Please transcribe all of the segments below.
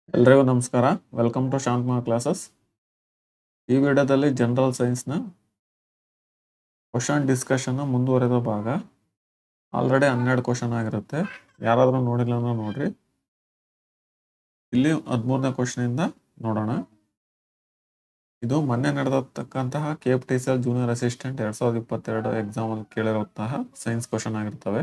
ಎಲ್ರಿಗೂ ನಮಸ್ಕಾರ welcome to ಶಾಂತಮಾ classes ಈ ವಿಡಿಯೋದಲ್ಲಿ ಜನರಲ್ ಸೈನ್ಸ್ನ ಕ್ವಶನ್ ಡಿಸ್ಕಷನ್ನ ಮುಂದುವರೆದ ಭಾಗ ಆಲ್ರೆಡಿ ಹನ್ನೆರಡು ಕ್ವಶನ್ ಆಗಿರುತ್ತೆ ಯಾರಾದರೂ ನೋಡಿಲ್ಲ ಅಂದ್ರೆ ನೋಡ್ರಿ ಇಲ್ಲಿ ಹದಿಮೂರನೇ ಕ್ವಶನಿಂದ ನೋಡೋಣ ಇದು ಮೊನ್ನೆ ನಡೆದತಕ್ಕಂತಹ K P T C L junior assistant ಎರಡ್ ಸಾವಿರದ ಇಪ್ಪತ್ತೆರಡು ಎಕ್ಸಾಮಲ್ಲಿ ಕೇಳಿರುವಂತಹ ಸೈನ್ಸ್ ಕ್ವಶನ್ ಆಗಿರ್ತವೆ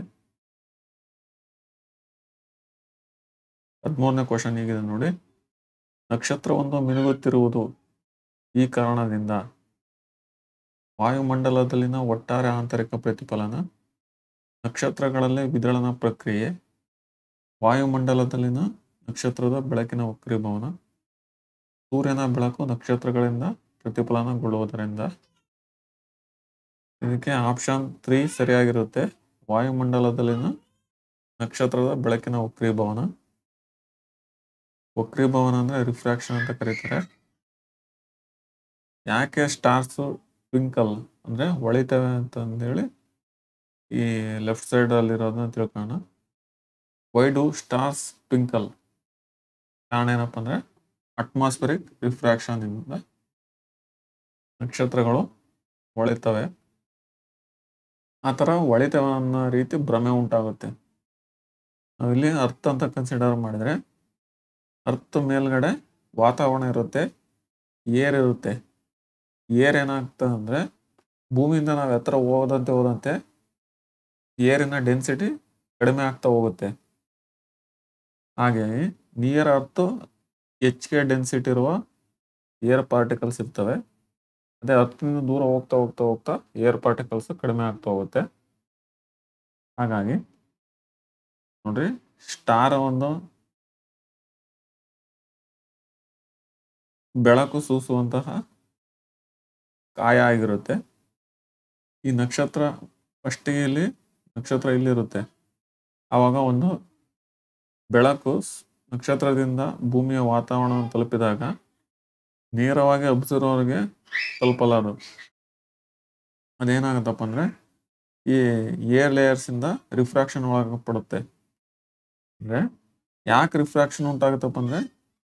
ಹದಿಮೂರನೇ ಕ್ವಶನ್ ಹೀಗಿದೆ ನೋಡಿ ನಕ್ಷತ್ರವೊಂದು ಮಿನುಗುತ್ತಿರುವುದು ಈ ಕಾರಣದಿಂದ ವಾಯುಮಂಡಲದಲ್ಲಿನ ಒಟ್ಟಾರೆ ಆಂತರಿಕ ಪ್ರತಿಫಲನ ನಕ್ಷತ್ರಗಳಲ್ಲಿ ವಿದಳನ ಪ್ರಕ್ರಿಯೆ ವಾಯುಮಂಡಲದಲ್ಲಿನ ನಕ್ಷತ್ರದ ಬೆಳಕಿನ ವಕ್ರೀಭವನ ಸೂರ್ಯನ ಬೆಳಕು ನಕ್ಷತ್ರಗಳಿಂದ ಪ್ರತಿಫಲನಗೊಳ್ಳುವುದರಿಂದ ಇದಕ್ಕೆ ಆಪ್ಷನ್ ತ್ರೀ ಸರಿಯಾಗಿರುತ್ತೆ ವಾಯುಮಂಡಲದಲ್ಲಿನ ನಕ್ಷತ್ರದ ಬೆಳಕಿನ ವಕ್ರೀಭವನ ವಕ್ರೀಭವನ ಅಂದ್ರೆ ರಿಫ್ರಾಕ್ಷನ್ ಅಂತ ಕರೀತಾರೆ ಯಾಕೆ ಸ್ಟಾರ್ಸ್ ಟ್ವಿಂಕಲ್ ಅಂದ್ರೆ ಹೊಳಿತವೆ ಅಂತ ಅಂದೇಳಿ ಈ ಲೆಫ್ಟ್ ಸೈಡ್ ಅಲ್ಲಿರೋದನ್ನ ತಿಳ್ಕೋಣ ವೈ ಡು ಸ್ಟಾರ್ಸ್ ಟ್ವಿಂಕಲ್ ಕಾರಣ ಏನಪ್ಪ ಅಂದ್ರೆ ಅಟ್ಮಾಸ್ಫಿರಿಕ್ ರಿಫ್ರಾಕ್ಷನ್ ಇಂದ ನಕ್ಷತ್ರಗಳು ಹೊಳಿತವೆ ಆ ಥರ ಹೊಳಿತವೆ ಅನ್ನೋ ರೀತಿ ಭ್ರಮೆ ಉಂಟಾಗುತ್ತೆ ನಾವಿಲ್ಲಿ ಅರ್ಥ ಅಂತ ಕನ್ಸಿಡರ್ ಮಾಡಿದ್ರೆ ಅರ್ಥ ಮೇಲ್ಗಡೆ ವಾತಾವರಣ ಇರುತ್ತೆ ಏರ್ ಇರುತ್ತೆ ಏರ್ ಏನಾಗ್ತದೆ ಅಂದ್ರೆ ಭೂಮಿಯಿಂದ ನಾವು ಎತ್ತರ ಹೋದಂತೆ ಹೋದಂತೆ ಏರಿನ ಡೆನ್ಸಿಟಿ ಕಡಿಮೆ ಆಗ್ತಾ ಹೋಗುತ್ತೆ ಹಾಗೆಯೇ ನಿಯರ್ ಅರ್ಥ ಹೆಚ್ಚಿಗೆ ಡೆನ್ಸಿಟಿ ಇರುವ ಏರ್ ಪಾರ್ಟಿಕಲ್ಸ್ ಇರ್ತವೆ ಅದೇ ಅರ್ಥದಿಂದ ದೂರ ಹೋಗ್ತಾ ಹೋಗ್ತಾ ಹೋಗ್ತಾ ಏರ್ ಪಾರ್ಟಿಕಲ್ಸ್ ಕಡಿಮೆ ಆಗ್ತಾ ಹೋಗುತ್ತೆ ಹಾಗಾಗಿ ನೋಡ್ರಿ ಸ್ಟಾರ್ ಒಂದು ಬೆಳಕು ಸೂಸುವಂತಹ ಕಾಯ ಆಗಿರುತ್ತೆ ಈ ನಕ್ಷತ್ರ ಫಸ್ಟಿಗೆ ಇಲ್ಲಿ ನಕ್ಷತ್ರ ಇಲ್ಲಿರುತ್ತೆ ಆವಾಗ ಒಂದು ಬೆಳಕು ಸ್- ನಕ್ಷತ್ರದಿಂದ ಭೂಮಿಯ ವಾತಾವರಣವನ್ನು ತಲುಪಿದಾಗ ನೇರವಾಗಿ ಅಬ್ಸರ್ವರ್ಗೆ ತಲುಪಲಾರದು ಅದೇನಾಗುತ್ತಪ್ಪ ಅಂದ್ರೆ ಈ ಏರ್ ಲೇಯರ್ಸ್ ಇಂದ ರಿಫ್ರಾಕ್ಷನ್ ಒಳಪಡುತ್ತೆ ಅಂದ್ರೆ ಯಾಕೆ ರಿಫ್ರಾಕ್ಷನ್ ಉಂಟಾಗುತ್ತಪ್ಪ ಅಂದ್ರೆ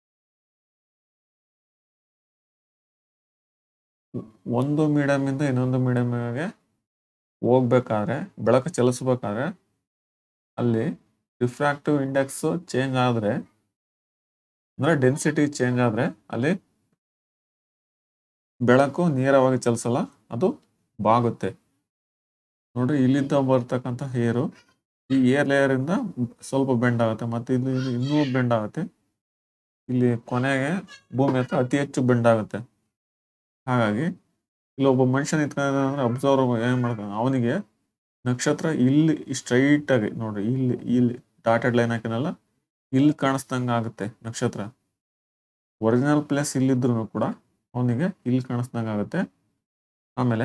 ಒಂದು ಮೀಡಿಯಮ್ ಇಂದ ಇನ್ನೊಂದು ಮೀಡಿಯಮ್ಗೆ ಹೋಗ್ಬೇಕಾದ್ರೆ ಬೆಳಕು ಚಲಿಸ್ಬೇಕಾದ್ರೆ ಅಲ್ಲಿ ರಿಫ್ರಾಕ್ಟಿವ್ ಇಂಡೆಕ್ಸ್ ಚೇಂಜ್ ಆದರೆ ಅಂದ್ರೆ ಡೆನ್ಸಿಟಿ ಚೇಂಜ್ ಆದರೆ ಅಲ್ಲಿ ಬೆಳಕು ನೇರವಾಗಿ ಚಲಿಸಲ್ಲ ಅದು ಬಾಗುತ್ತೆ ನೋಡ್ರಿ ಇಲ್ಲಿಂದ ಬರ್ತಕ್ಕಂಥ ಏರು ಈ ಏರ್ ಲೇಯರ್ ಇಂದ ಸ್ವಲ್ಪ ಬೆಂಡ್ ಆಗುತ್ತೆ ಮತ್ತೆ ಇಲ್ಲಿ ಇಲ್ಲಿ ಇನ್ನೂ ಬೆಂಡ್ ಆಗುತ್ತೆ ಇಲ್ಲಿ ಕೊನೆಗೆ ಭೂಮಿ ಹತ್ರ ಅತಿ ಹೆಚ್ಚು ಬೆಂಡ್ ಆಗುತ್ತೆ ಹಾಗಾಗಿ ಇಲ್ಲಿ ಒಬ್ಬ ಮನುಷ್ಯ ನಿಂತ್ಕೊಂಡಿದ್ದಾನೆ ಅಂದ್ರೆ ಅಬ್ಸರ್ವ್ ಏನ್ ಮಾಡ್ತಾನೆ ಅವನಿಗೆ ನಕ್ಷತ್ರ ಇಲ್ಲಿ ಸ್ಟ್ರೈಟ್ ಆಗಿ ನೋಡ್ರಿ ಇಲ್ಲಿ ಇಲ್ಲಿ ಡಾಟೆಡ್ ಲೈನ್ ಹಾಕಿನಲ್ಲ ಇಲ್ಲಿ ಕಾಣಿಸ್ದಂಗ ಆಗುತ್ತೆ ನಕ್ಷತ್ರ ಒರಿಜಿನಲ್ ಪ್ಲೇಸ್ ಇಲ್ಲಿದ್ರು ಕೂಡ ಅವನಿಗೆ ಇಲ್ಲಿ ಕಾಣಿಸ್ದಂಗ ಆಗುತ್ತೆ ಆಮೇಲೆ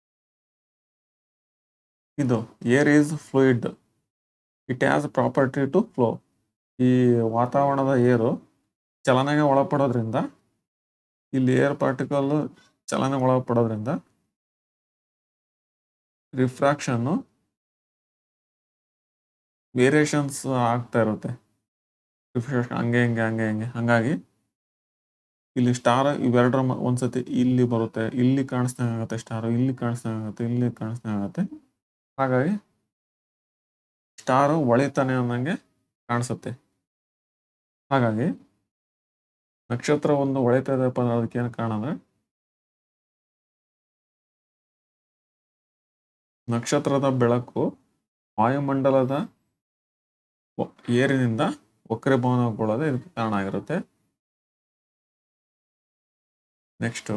ಇದು air is fluid it has property to flow ಈ ವಾತಾವರಣದ ಏರು ಚಲನೆಗೆ ಒಳಪಡೋದ್ರಿಂದ ಇಲ್ಲಿ ಏರ್ ಪಾರ್ಟಿಕಲ್ ಚಲನೆ ಒಳಪಡೋದ್ರಿಂದ ರಿಫ್ರಾಕ್ಷನ್ನು ವೇರಿಯೇಷನ್ಸ್ ಆಗ್ತಾ ಇರುತ್ತೆ ರಿಫ್ರಾಕ್ಷನ್ ಹಂಗೆ ಹಿಂಗೆ ಹಂಗೆ ಹಿಂಗೆ ಹಂಗಾಗಿ ಇಲ್ಲಿ ಸ್ಟಾರ್ ಇವೆರಡರ ಮ- ಒಂದ್ಸತಿ ಇಲ್ಲಿ ಬರುತ್ತೆ ಇಲ್ಲಿ ಕಾಣಿಸ್ದಂಗೆ ಆಗುತ್ತೆ ಸ್ಟಾರ್ ಇಲ್ಲಿ ಕಾಣಿಸ್ದಂಗೆ ಆಗುತ್ತೆ ಇಲ್ಲಿ ಕಾಣಿಸ್ದಂಗೆ ಆಗುತ್ತೆ ಹಾಗಾಗಿ ಸ್ಟಾರು ಹೊಳಿತಾನೆ ಅನ್ನಂಗೆ ಕಾಣಿಸುತ್ತೆ ಹಾಗಾಗಿ ನಕ್ಷತ್ರ ಒಂದು ಹೊಳಿತಾ ಇದೆಯಪ್ಪ ಅಂದ್ರೆ ಅದಕ್ಕೆ ಏನು ಕಾರಣ ಅಂದ್ರೆ ನಕ್ಷತ್ರದ ಬೆಳಕು ವಾಯುಮಂಡಲದ ವ- ಏರಿನಿಂದ ವಕ್ರೀಭವನಗೊಳ್ಳೋದೇ ಇದಕ್ಕೆ ಕಾರಣ ಆಗಿರುತ್ತೆ ನೆಕ್ಸ್ಟ್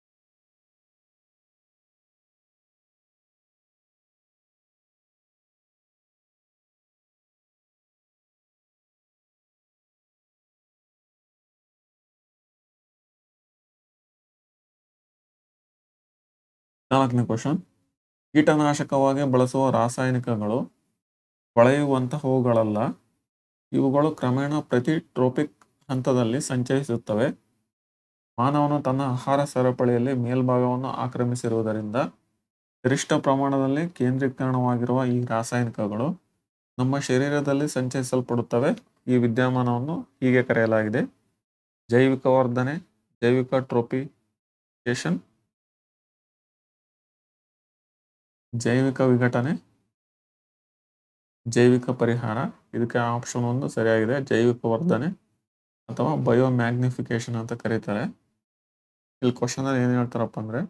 ನಾಲ್ಕನೇ ಕ್ವಶನ್ ಕೀಟನಾಶಕವಾಗಿ ಬಳಸುವ ರಾಸಾಯನಿಕಗಳು ಕೊಳೆಯುವಂತಹವುಗಳಲ್ಲ ಇವುಗಳು ಕ್ರಮೇಣ ಪ್ರತಿ ಟ್ರೋಪಿಕ್ ಹಂತದಲ್ಲಿ ಸಂಚರಿಸುತ್ತವೆ ಮಾನವನು ತನ್ನ ಆಹಾರ ಸರಪಳಿಯಲ್ಲಿ ಮೇಲ್ಭಾಗವನ್ನು ಆಕ್ರಮಿಸಿರುವುದರಿಂದ ಗರಿಷ್ಠ ಪ್ರಮಾಣದಲ್ಲಿ ಕೇಂದ್ರೀಕರಣವಾಗಿರುವ ಈ ರಾಸಾಯನಿಕಗಳು ನಮ್ಮ ಶರೀರದಲ್ಲಿ ಸಂಚರಿಸಲ್ಪಡುತ್ತವೆ ಈ ವಿದ್ಯಮಾನವನ್ನು ಹೀಗೆ ಕರೆಯಲಾಗಿದೆ ಜೈವಿಕ ವರ್ಧನೆ ಜೈವಿಕ ಟ್ರೋಪಿಕೇಶನ್ ಜೈವಿಕ ವಿಘಟನೆ ಜೈವಿಕ ಪರಿಹಾರ ಇದಕ್ಕೆ ಆಪ್ಷನ್ ಒಂದು ಸರಿಯಾಗಿದೆ ಜೈವಿಕ ವರ್ಧನೆ ಅಥವಾ ಬಯೋ ಮ್ಯಾಗ್ನಿಫಿಕೇಶನ್ ಅಂತ ಕರೀತಾರೆ ಇಲ್ಲಿ ಕ್ವಶನ್ ಅಲ್ಲಿ ಏನ್ ಹೇಳ್ತಾರಪ್ಪ ಅಂದ್ರೆ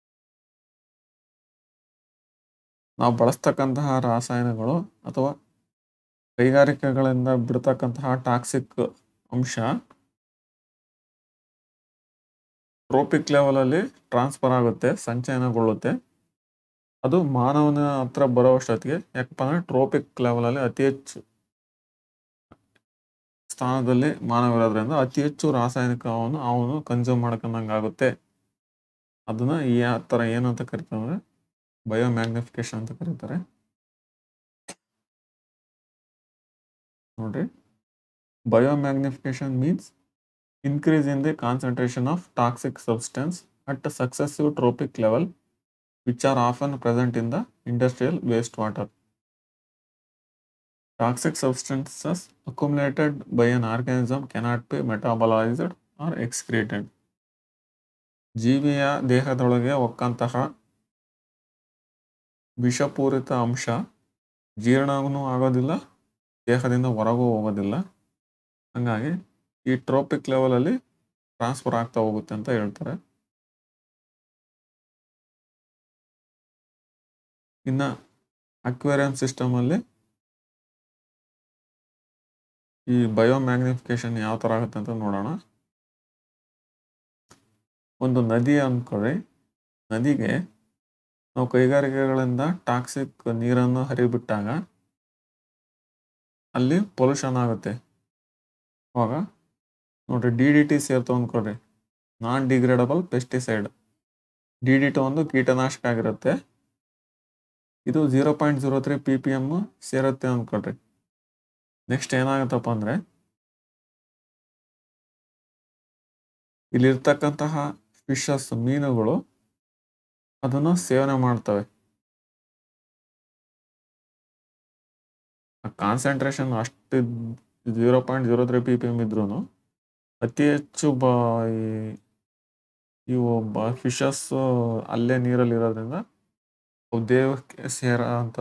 ನಾವು ಬಳಸ್ತಕ್ಕಂತಹ ರಾಸಾಯನಗಳು ಅಥವಾ ಕೈಗಾರಿಕೆಗಳಿಂದ ಬಿಡ್ತಕ್ಕಂತಹ ಟಾಕ್ಸಿಕ್ ಅಂಶ ಟ್ರೋಪಿಕ್ ಲೆವೆಲ್ ಅಲ್ಲಿ ಟ್ರಾನ್ಸ್ಫರ್ ಆಗುತ್ತೆ ಸಂಚಯನಗೊಳ್ಳುತ್ತೆ ಅದು ಮಾನವನ ಹತ್ರ ಬರೋಷ್ಟೊತ್ತಿಗೆ ಯಾಕಪ್ಪ ಅಂದ್ರೆ ಟ್ರೋಪಿಕ್ ಲೆವೆಲ್ ಅಲ್ಲಿ ಅತಿ ಹೆಚ್ಚು ಸ್ಥಾನದಲ್ಲಿ ಮಾನವ ಇರೋದ್ರಿಂದ ಅತಿ ಹೆಚ್ಚು ರಾಸಾಯನಿಕವನ್ನು ಅವನು ಕನ್ಸ್ಯೂಮ್ ಮಾಡ್ಕೊಂಡಂಗಾಗುತ್ತೆ ಅದನ್ನ ಈ ಆ ಥರ ಏನಂತ ಕರಿತಾರೆ ಅಂದ್ರೆ ಬಯೋ ಮ್ಯಾಗ್ನಿಫಿಕೇಶನ್ ಅಂತ ಕರೀತಾರೆ ನೋಡ್ರಿ bio magnification means increase in the concentration of toxic substance at a successive tropic level which are often present in the industrial wastewater. Toxic substances accumulated by an organism cannot be metabolized or excreted. ಜೀವಿಯ ದೇಹದೊಳಗೆ ಒಕ್ಕಂತಹ ವಿಷಪೂರಿತ ಅಂಶ ಜೀರ್ಣವೂ ಆಗೋದಿಲ್ಲ ದೇಹದಿಂದ ಹೊರಗೂ ಹೋಗೋದಿಲ್ಲ ಹಂಗಾಗಿ ಈ ಟ್ರೋಪಿಕ್ ಲೆವೆಲ್ ಅಲ್ಲಿ ಟ್ರಾನ್ಸ್ಫರ್ ಆಗ್ತಾ ಹೋಗುತ್ತೆ ಅಂತ ಹೇಳ್ತಾರೆ ಇನ್ನ ಅಕ್ವೇರಿಯಂ ಸಿಸ್ಟಮ್ ಅಲ್ಲಿ ಈ ಬಯೋ ಮ್ಯಾಗ್ನಿಫಿಕೇಶನ್ ಯಾವ ತರ ಆಗುತ್ತೆ ಅಂತ ನೋಡೋಣ ಒಂದು ನದಿ ಅನ್ಕೊಳ್ಳಿ ನದಿಗೆ ನಾವು ಕೈಗಾರಿಕೆಗಳಿಂದ ಟಾಕ್ಸಿಕ್ ನೀರನ್ನು ಹರಿಬಿಟ್ಟಾಗ ಅಲ್ಲಿ ಪೊಲ್ಯೂಷನ್ ಆಗುತ್ತೆ ಅವಾಗ ನೋಡ್ರಿ ಡಿ ಡಿ ಟಿ ಸೇರ್ತು ಅಂದ್ಕೊಳ್ರಿ non degradable pesticide D D T ಒಂದು ಕೀಟನಾಶಕ ಆಗಿರುತ್ತೆ ಇದು zero point zero three P P M ಸೇರುತ್ತೆ ಅಂದ್ಕೊಳ್ರಿ ನೆಕ್ಸ್ಟ್ ಏನಾಗುತ್ತಪ್ಪ ಅಂದ್ರೆ ಇಲ್ಲಿರ್ತಕ್ಕಂತಹ ಫಿಶಸ್ ಮೀನುಗಳು ಅದನ್ನು ಸೇವನೆ ಮಾಡ್ತವೆ ಕಾನ್ಸಂಟ್ರೇಷನ್ ಅಷ್ಟು zero point zero three P P M ಇದ್ರೂ ಅತಿ ಹೆಚ್ಚು ಬ ಈ ಇವು ಬ ಫಿಶಸ್ ಅಲ್ಲೇ ನೀರಲ್ಲಿ ಇರೋದ್ರಿಂದ ಅವು ದೇಹಕ್ಕೆ ಸೇರ ಅಂತ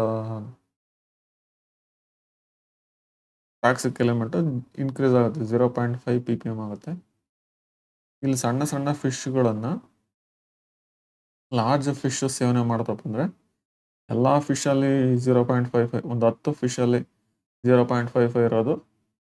ಟಾಕ್ಸಿಕ್ ಎಲಿಮೆಂಟ್ ಇನ್ಕ್ರೀಸ್ ಆಗುತ್ತೆ zero point five P P M ಆಗುತ್ತೆ ಇಲ್ಲಿ ಸಣ್ಣ ಸಣ್ಣ ಫಿಶ್ಗಳನ್ನು ಲಾರ್ಜ್ ಫಿಶ್ ಸೇವನೆ ಮಾಡ್ತಪ್ಪ ಅಂದರೆ ಎಲ್ಲ ಫಿಶಲ್ಲಿ ಜೀರೋ ಪಾಯಿಂಟ್ ಫೈವ್ ಫೈವ್ ಒಂದು ಹತ್ತು ಫಿಶಲ್ಲಿ ಜೀರೋ ಪಾಯಿಂಟ್ ಫೈವ್ ಫೈವ್ ಇರೋದು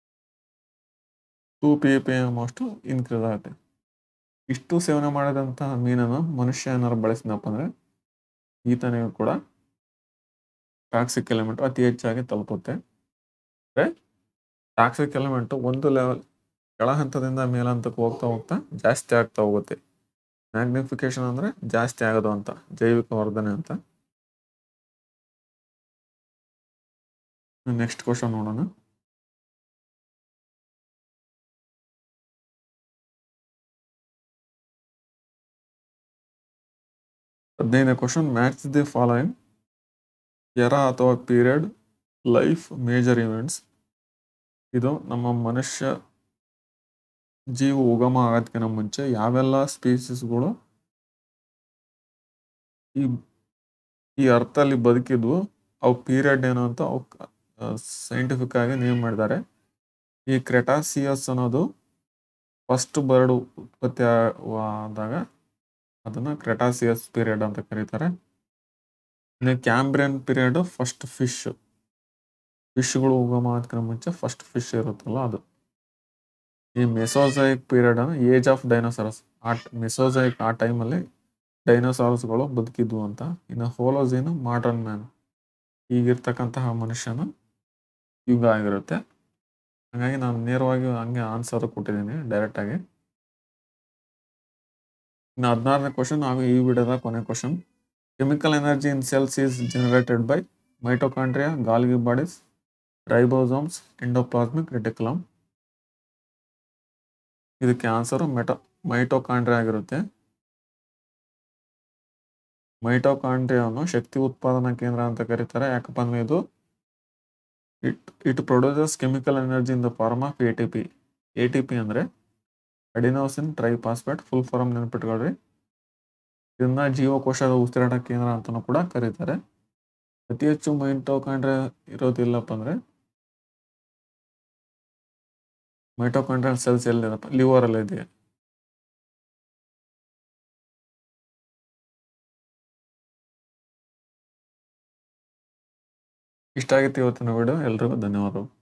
ಟೂ ಪಿ ಪಿ ಎಮ್ ಅಷ್ಟು ಇನ್ಕ್ರೀಸ್ ಆಗುತ್ತೆ ಇಷ್ಟು ಸೇವನೆ ಮಾಡಿದಂಥ ಮೀನನ್ನು ಮನುಷ್ಯ ಏನಾರು ಬಳಸಿದಪ್ಪ ಅಂದರೆ ಈತನಿಗೂ ಕೂಡ ಟಾಕ್ಸಿಕ್ ಎಲಿಮೆಂಟ್ ಅತಿ ಹೆಚ್ಚಾಗಿ ತಲುಪುತ್ತೆ ಅಂದರೆ ಟಾಕ್ಸಿಕ್ ಎಲಿಮೆಂಟ್ ಒಂದು ಲೆವೆಲ್ ಕೆಳ ಹಂತದಿಂದ ಮೇಲಂತಕ್ಕೆ ಹೋಗ್ತಾ ಹೋಗ್ತಾ ಜಾಸ್ತಿ ಆಗ್ತಾ ಹೋಗುತ್ತೆ ಮ್ಯಾಗ್ನಿಫಿಕೇಶನ್ ಅಂದರೆ ಜಾಸ್ತಿ ಆಗೋದು ಅಂತ ಜೈವಿಕ ವರ್ಧನೆ ಅಂತ ನೆಕ್ಸ್ಟ್ ಕ್ವಶನ್ ನೋಡೋಣ ಹದಿನೈದನೇ ಕ್ವಶನ್ ಮ್ಯಾಚ್ ದಿ ಫಾಲೋಯಿಂಗ್ ಎರ ಅಥವಾ ಪೀರಿಯಡ್ ಲೈಫ್ ಮೇಜರ್ ಇವೆಂಟ್ಸ್ ಇದು ನಮ್ಮ ಮನುಷ್ಯ ಜೀವ ಉಗಮ ಆಗೋದಕ್ಕಿಂತ ಮುಂಚೆ ಯಾವೆಲ್ಲ ಸ್ಪೀಸೀಸ್ಗಳು ಈ ಈ ಅರ್ಥಲ್ಲಿ ಬದುಕಿದ್ವು ಅವು ಪೀರಿಯಡ್ ಏನು ಅಂತ ಅವು ಸೈಂಟಿಫಿಕ್ ಆಗಿ ನೇಮ್ ಮಾಡಿದ್ದಾರೆ ಈ ಕ್ರೆಟಾಸಿಯಸ್ ಅನ್ನೋದು ಫಸ್ಟ್ ಬರ್ಡ್ ಉತ್ಪತ್ತಿ ಆದಾಗ ಅದನ್ನ ಕ್ರೆಟಾಸಿಯಸ್ ಪೀರಿಯಡ್ ಅಂತ ಕರೀತಾರೆ ಇನ್ನು ಕ್ಯಾಂಬ್ರಿಯನ್ ಪೀರಿಯಡ್ ಫಸ್ಟ್ ಫಿಶ್ ಫಿಶ್ಗಳು ಉಗಮ ಆಗೋದಕ್ಕಿಂತ ಮುಂಚೆ ಫಸ್ಟ್ ಫಿಶ್ ಇರುತ್ತಲ್ಲ ಅದು ಈ ಮೆಸೋಸೈಕ್ ಪೀರಿಯಡ್ ಅನ್ನು ಏಜ್ ಆಫ್ ಡೈನೋಸಾರಸ್ ಆ ಮೆಸೋಸೈಕ್ ಆ ಟೈಮಲ್ಲಿ ಡೈನೋಸಾರಸ್ಗಳು ಬದುಕಿದ್ವು ಅಂತ ಇನ್ನು ಹೋಲೋಜಿನ್ ಮಾಡರ್ನ್ ಮ್ಯಾನ್ ಈಗಿರ್ತಕ್ಕಂತಹ ಮನುಷ್ಯನ ಯುಗ ಆಗಿರುತ್ತೆ ಹಾಗಾಗಿ ನಾನು ನೇರವಾಗಿ ಹಂಗೆ ಆನ್ಸರ್ ಕೊಟ್ಟಿದ್ದೀನಿ ಡೈರೆಕ್ಟ್ ಆಗಿ ಇನ್ನು ಹದಿನಾರನೇ ಕ್ವಶನ್ ಹಾಗೂ ಈ ವಿಡಿಯೋದ ಕೊನೆ question chemical energy in cells is generated by mitochondria Golgi bodies ribosomes endoplasmic reticulum ಇದಕ್ಕೆ ಆನ್ಸರು ಮೆಟೋ ಮೈಟೋಕಾಂಡ್ರಿಯಾ ಆಗಿರುತ್ತೆ ಮೈಟೋಕಾಂಡ್ರಿಯಾವನ್ನು ಶಕ್ತಿ ಉತ್ಪಾದನಾ ಕೇಂದ್ರ ಅಂತ ಕರೀತಾರೆ ಯಾಕಪ್ಪ ಅಂದ್ರೆ ಇದು it it produces chemical energy in the form of A T P A T P ಅಂದರೆ ಅಡಿನೋಸಿನ್ ಟ್ರೈಪಾಸ್ಪೇಟ್ ಫುಲ್ ಫಾರಮ್ ನೆನಪಿಟ್ಕೊಳ್ರಿ ಇದನ್ನ ಜೀವಕೋಶದ ಉಸಿರಾಟ ಕೇಂದ್ರ ಅಂತಲೂ ಕೂಡ ಕರೀತಾರೆ ಅತಿ ಹೆಚ್ಚು ಮೈಟೋಕಾಂಡ್ರಿಯ ಇರೋದಿಲ್ಲಪ್ಪ ಅಂದ್ರೆ ಮೈಟೋಕಾಂಡ್ರಿಯಲ್ ಸೆಲ್ಸ್ ಎಲ್ಲಿದೆಪ್ಪ ಲಿವರ್ ಅಲ್ಲಿ ಇದೆಯಾ ಇಷ್ಟ ಆಗಿತ್ತು ಇವತ್ತಿನ ವಿಡಿಯೋ ಎಲ್ರಿಗೂ ಧನ್ಯವಾದಗಳು